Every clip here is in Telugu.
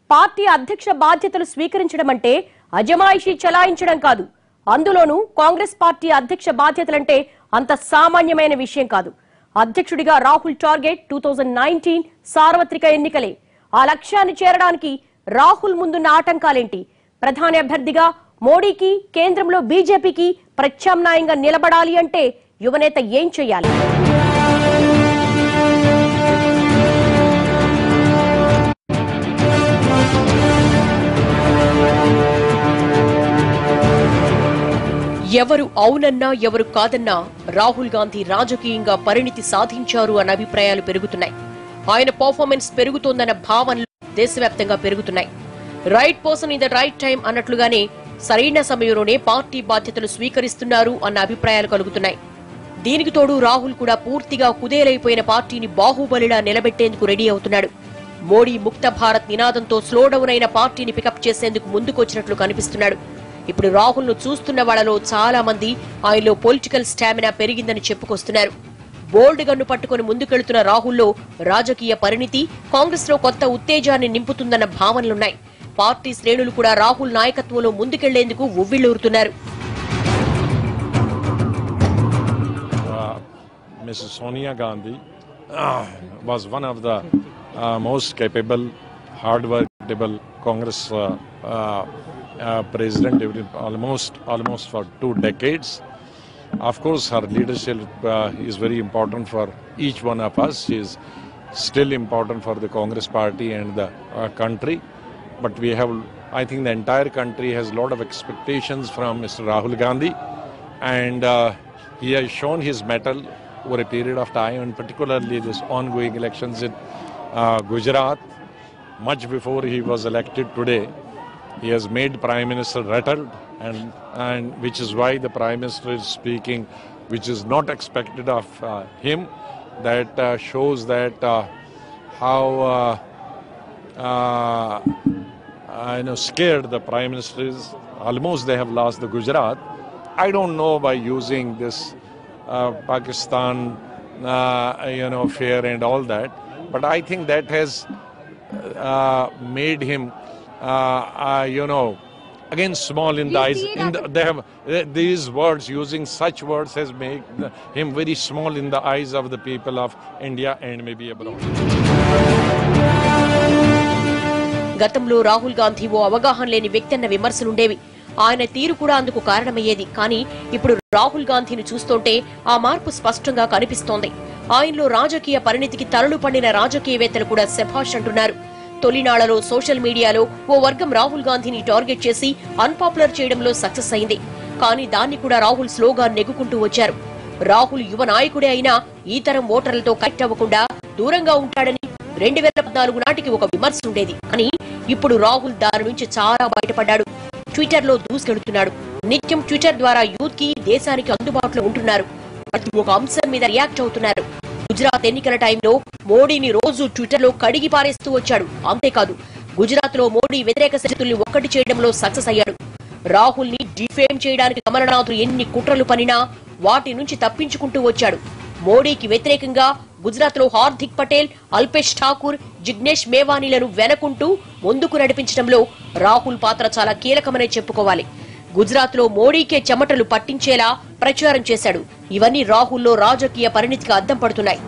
పార్టీ అధ్యక్ష బాధ్యతలు స్వీకరించడం అంటే అజమాయిషీ చలాయించడం కాదు అందులోనూ కాంగ్రెస్ పార్టీ అధ్యక్ష బాధ్యతలంటే అంత సామాన్యమైన విషయం కాదు అధ్యక్షుడిగా రాహుల్ టార్గెట్ టూ సార్వత్రిక ఎన్నికలే ఆ లక్ష్యాన్ని చేరడానికి రాహుల్ ముందున్న ఆటంకాలేంటి ప్రధాని అభ్యర్థిగా మోడీకి కేంద్రంలో బీజేపీకి ప్రత్యామ్నాయంగా నిలబడాలి అంటే యువనేత ఏం చేయాలి ఎవరు అవునన్నా ఎవరు కాదన్నా రాహుల్ గాంధీ రాజకీయంగా పరిణితి సాధించారు అన్న అభిప్రాయాలు పెరుగుతున్నాయి ఆయన పర్ఫార్మెన్స్ పెరుగుతోందన్న భావనలు దేశవ్యాప్తంగా పెరుగుతున్నాయి right person in the right time అన్నట్లుగానే సరైన సమయంలోనే పార్టీ బాధ్యతలు స్వీకరిస్తున్నారు అన్న అభిప్రాయాలు కలుగుతున్నాయి దీనికి తోడు రాహుల్ కూడా పూర్తిగా కుదేలైపోయిన పార్టీని బాహుబలిలా నిలబెట్టేందుకు రెడీ అవుతున్నాడు మోడీ ముక్త భారత్ నినాదంతో స్లో డౌన్ అయిన పార్టీని పికప్ చేసేందుకు ముందుకొచ్చినట్లు కనిపిస్తున్నాడు ఇప్పుడు రాహుల్ ను చూస్తున్న వాళ్ళలో చాలా మంది ఆయనలో పొలిటికల్ స్టామినా పెరిగిందని చెప్పుకొస్తున్నారు బోల్డ్ గన్ను పట్టుకుని ముందుకెళ్తున్న రాహుల్లో రాజకీయ పరిణితి కాంగ్రెస్ లో కొత్త ఉత్తేజాన్ని నింపుతుందన్న భావనలున్నాయి పార్టీ శ్రేణులు కూడా రాహుల్ నాయకత్వంలో ముందుకెళ్లేందుకు ఉవ్విళ్లూరుతున్నారు uh, Mrs. Sonia Gandhi uh, was one of the uh, most capable, hard-workable Congress uh, uh, uh, president during almost almost for two decades. Of course, her leadership uh, is very important for each one of us. She is still important for the Congress party and the uh, country. But we have, I think, the entire country has a lot of expectations from Mr. Rahul Gandhi, and uh, he has shown his mettle over a period of time, and particularly this ongoing elections in uh, Gujarat. Much before he was elected today, he has made Prime Minister rattled, and, and which is why the Prime Minister is speaking, which is not expected of uh, him. That uh, shows that uh, how uh, uh, I know scared the Prime Minister is. Almost they have lost the Gujarat. I don't know by using this uh, Pakistan, uh, you know, fear and all that, but I think that has uh, made him, uh, uh, you know, again small in the eyes. In the, they have uh, these words using such words has made the- him very small in the eyes of the people of India and maybe abroad. గతంలో రాహుల్ గాంధీ ఓ అవగాహన లేని వ్యక్తి అన్న విమర్శలుండేవి ఆయన తీరు కూడా అందుకు కారణమయ్యేది కానీ ఇప్పుడు రాహుల్ గాంధీని చూస్తుంటే ఆ మార్పు స్పష్టంగా కనిపిస్తోంది ఆయనలో రాజకీయ పరిణితికి తలలు పండిన రాజకీయవేత్తలు కూడా శభాష్ అంటున్నారు తొలినాళ్లలో సోషల్ మీడియాలో ఓ వర్గం రాహుల్ గాంధీని టార్గెట్ చేసి అన్పాపులర్ చేయడంలో సక్సెస్ అయింది కానీ దాన్ని కూడా రాహుల్ స్లోగా నెగ్గుకుంటూ వచ్చారు రాహుల్ యువ నాయకుడే అయినా ఈ తరం ఓటర్లతో కనెక్ట్ అవ్వకుండా దూరంగా ఉంటాడని రెండు వేల పద్నాలుగు నాటికి ఒక విమర్శ ఉండేది కానీ ఇప్పుడు రాహుల్ దాని నుంచి చాలా బయటపడ్డాడు ట్విట్టర్ లో దూసుకెడుతున్నాడు నిత్యం ట్విట్టర్ ద్వారా యూత్ కి దేశానికి అందుబాటులో ఉంటున్నారు ప్రతి ఒక్క అంశం మీద రియాక్ట్ అవుతున్నారు గుజరాత్ ఎన్నికల టైంలో మోడీని రోజు ట్విట్టర్ లో కడిగి పారేస్తూ వచ్చాడు అంతేకాదు గుజరాత్ లో మోడీ వ్యతిరేక శక్తుల్ని ఒక్కటి చేయడంలో సక్సెస్ అయ్యాడు రాహుల్ ని డిఫేమ్ చేయడానికి కమలనాథులు ఎన్ని కుట్రలు పనినా వాటి నుంచి తప్పించుకుంటూ వచ్చాడు మోడీకి వ్యతిరేకంగా గుజరాత్ లో హార్దిక్ పటేల్ అల్పేష్ ఠాకూర్ జిగ్నేష్ మేవానీలను వెనకుంటూ ముందుకు నడిపించడంలో రాహుల్ పాత్ర చాలా కీలకమనే చెప్పుకోవాలి గుజరాత్ లో మోడీకే చెమటలు పట్టించేలా ప్రచారం చేశాడు ఇవన్నీ రాహుల్లో రాజకీయ పరిణితికి అద్దం పడుతున్నాయి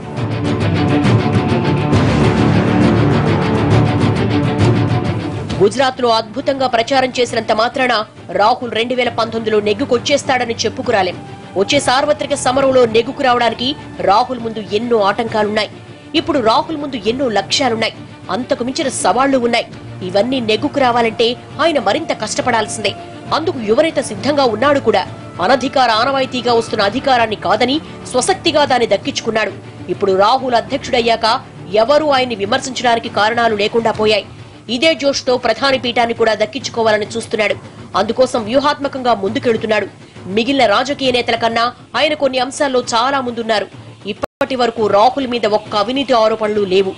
గుజరాత్ లో అద్భుతంగా ప్రచారం చేసినంత మాత్రాన రాహుల్ రెండు వేల పంతొమ్మిదిలో నెగ్గుకొచ్చేస్తాడని చెప్పుకురాలేం వచ్చే సార్వత్రిక సమరంలో నెగ్గుకు రావడానికి రాహుల్ ముందు ఎన్నో ఆటంకాలున్నాయి ఇప్పుడు రాహుల్ ముందు ఎన్నో లక్ష్యాలున్నాయి అంతకు మించిన సవాళ్లు ఉన్నాయి ఇవన్నీ నెగ్గుకు రావాలంటే ఆయన మరింత కష్టపడాల్సిందే అందుకు యువనేత సిద్ధంగా ఉన్నాడు కూడా అనధికార ఆనవాయితీగా వస్తున్న అధికారాన్ని కాదని స్వశక్తిగా దాన్ని దక్కించుకున్నాడు ఇప్పుడు రాహుల్ అధ్యక్షుడయ్యాక ఎవరూ ఆయన్ని విమర్శించడానికి కారణాలు లేకుండా పోయాయి ఇదే జోష్తో ప్రధాని పీఠాన్ని కూడా దక్కించుకోవాలని చూస్తున్నాడు అందుకోసం వ్యూహాత్మకంగా ముందుకెడుతున్నాడు మిగిలిన రాజకీయ నేతల కన్నా ఆయన కొన్ని అంశాల్లో చాలా ముందున్నారు ఇప్పటి వరకు రాహుల్ మీద ఒక్క అవినీతి ఆరోపణలు లేవు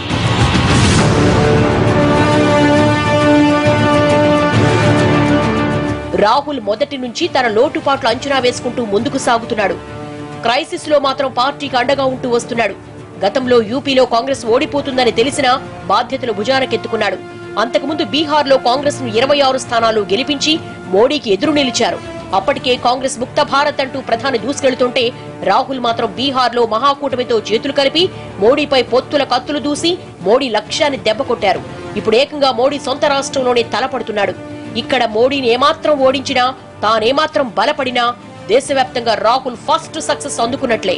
రాహుల్ మొదటి నుంచి తన లోటుపాట్లు అంచనా వేసుకుంటూ ముందుకు సాగుతున్నాడు క్రైసిస్ లో మాత్రం పార్టీకి అండగా ఉంటూ వస్తున్నాడు గతంలో యూపీలో కాంగ్రెస్ ఓడిపోతుందని తెలిసినా బాధ్యతలు భుజానకెత్తుకున్నాడు అంతకుముందు బీహార్లో కాంగ్రెస్ ను ఇరవై ఆరు స్థానాలు గెలిపించి మోడీకి ఎదురు నిలిచారు అప్పటికే కాంగ్రెస్ ముక్త భారత్ అంటూ ప్రధాని దూసుకెళ్తుంటే రాహుల్ మాత్రం బీహార్లో మహాకూటమితో చేతులు కలిపి మోడీపై పొత్తుల కత్తులు దూసి మోడీ లక్ష్యాన్ని దెబ్బకొట్టారు ఇప్పుడు ఏకంగా మోడీ సొంత రాష్ట్రంలోనే తలపడుతున్నాడు ఇక్కడ మోడీని ఏమాత్రం ఓడించినా తానేమాత్రం బలపడినా దేశవ్యాప్తంగా రాహుల్ ఫస్ట్ సక్సెస్ అందుకున్నట్లే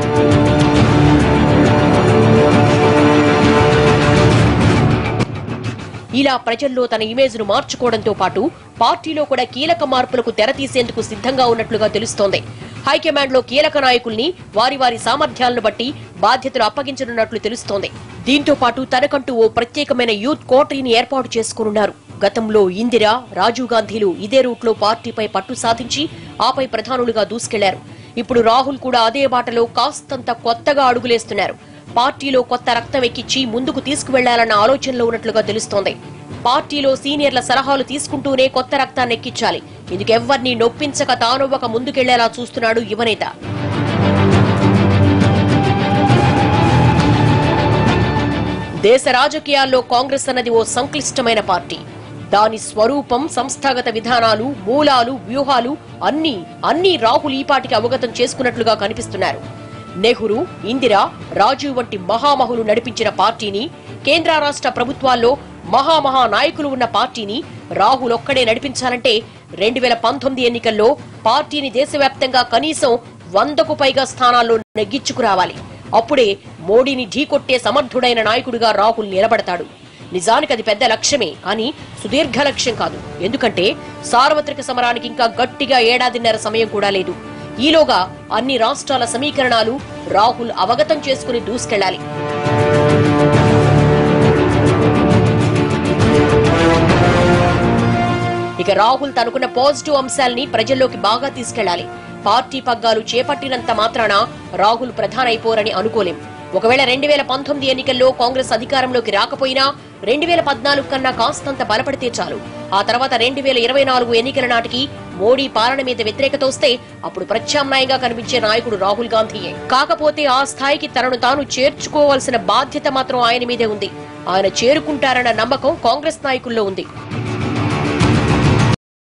ఇలా ప్రజల్లో తన ఇమేజ్ ను మార్చుకోవడంతో పాటు పార్టీలో కూడా కీలక మార్పులకు తెరతీసేందుకు సిద్ధంగా ఉన్నట్లుగా తెలుస్తోంది హైకమాండ్ లో కీలక నాయకుల్ని వారి వారి సామర్థ్యాలను బట్టి బాధ్యతలు అప్పగించనున్నట్లు తెలుస్తోంది దీంతో పాటు తనకంటూ ఓ ప్రత్యేకమైన యూత్ కోటరీని ఏర్పాటు చేసుకోనున్నారు గతంలో ఇందిరా రాజీవ్ గాంధీలు ఇదే రూట్లో పార్టీపై పట్టు సాధించి ఆపై ప్రధానులుగా దూసుకెళ్లారు ఇప్పుడు రాహుల్ కూడా అదే బాటలో కాస్తంత కొత్తగా అడుగులేస్తున్నారు పార్టీలో కొత్త రక్తం ఎక్కించి ముందుకు తీసుకువెళ్లాలన్న ఆలోచనలో ఉన్నట్లుగా తెలుస్తోంది పార్టీలో సీనియర్ల సలహాలు తీసుకుంటూనే కొత్త రక్తాన్ని ఎక్కించాలి ఇందుకెవ్వర్నీ నొప్పించక తానొవ్వక ముందుకెళ్లేలా చూస్తున్నాడు యువనేత దేశ రాజకీయాల్లో కాంగ్రెస్ అన్నది ఓ సంక్లిష్టమైన పార్టీ దాని స్వరూపం సంస్థాగత విధానాలు మూలాలు వ్యూహాలు అన్నీ అన్నీ రాహుల్ ఈపాటికి అవగతం చేసుకున్నట్లుగా కనిపిస్తున్నారు నెహ్రూ ఇందిరా రాజీవ్ వంటి మహామహులు నడిపించిన పార్టీని కేంద్ర రాష్ట్ర ప్రభుత్వాల్లో మహామహా నాయకులు ఉన్న పార్టీని రాహుల్ ఒక్కడే నడిపించాలంటే రెండు వేల పంతొమ్మిది ఎన్నికల్లో పార్టీని దేశవ్యాప్తంగా కనీసం వందకు పైగా స్థానాల్లో నెగ్గించుకురావాలి అప్పుడే మోడీని ఢీకొట్టే సమర్థుడైన నాయకుడిగా రాహుల్ నిలబడతాడు నిజానికి అది పెద్ద లక్ష్యమే కానీ సుదీర్ఘ లక్ష్యం కాదు ఎందుకంటే సార్వత్రిక సమరానికి ఇంకా గట్టిగా ఏడాదిన్నర సమయం కూడా లేదు ఈలోగా అన్ని రాష్ట్రాల సమీకరణాలు రాహుల్ అవగతం చేసుకుని దూసుకెళ్లాలి ఇక రాహుల్ తనకున్న పాజిటివ్ అంశాల్ని ప్రజల్లోకి బాగా తీసుకెళ్లాలి పార్టీ పగ్గాలు చేపట్టినంత మాత్రాన రాహుల్ ప్రధాన అయిపోరని అనుకోలేం ఒకవేళ రెండు వేల పంతొమ్మిది ఎన్నికల్లో కాంగ్రెస్ అధికారంలోకి రాకపోయినా రెండు వేల పద్నాలుగు కన్నా కాస్తంత బలపడితే చాలు ఆ తర్వాత రెండు వేల ఇరవై నాలుగు ఎన్నికల నాటికి మోడీ పాలన మీద వ్యతిరేకత వస్తే అప్పుడు ప్రత్యామ్నాయంగా కనిపించే నాయకుడు రాహుల్ గాంధీయే కాకపోతే ఆ స్థాయికి తనను తాను చేర్చుకోవాల్సిన బాధ్యత మాత్రం ఆయన మీదే ఉంది ఆయన చేరుకుంటారన్న నమ్మకం కాంగ్రెస్ నాయకుల్లో ఉంది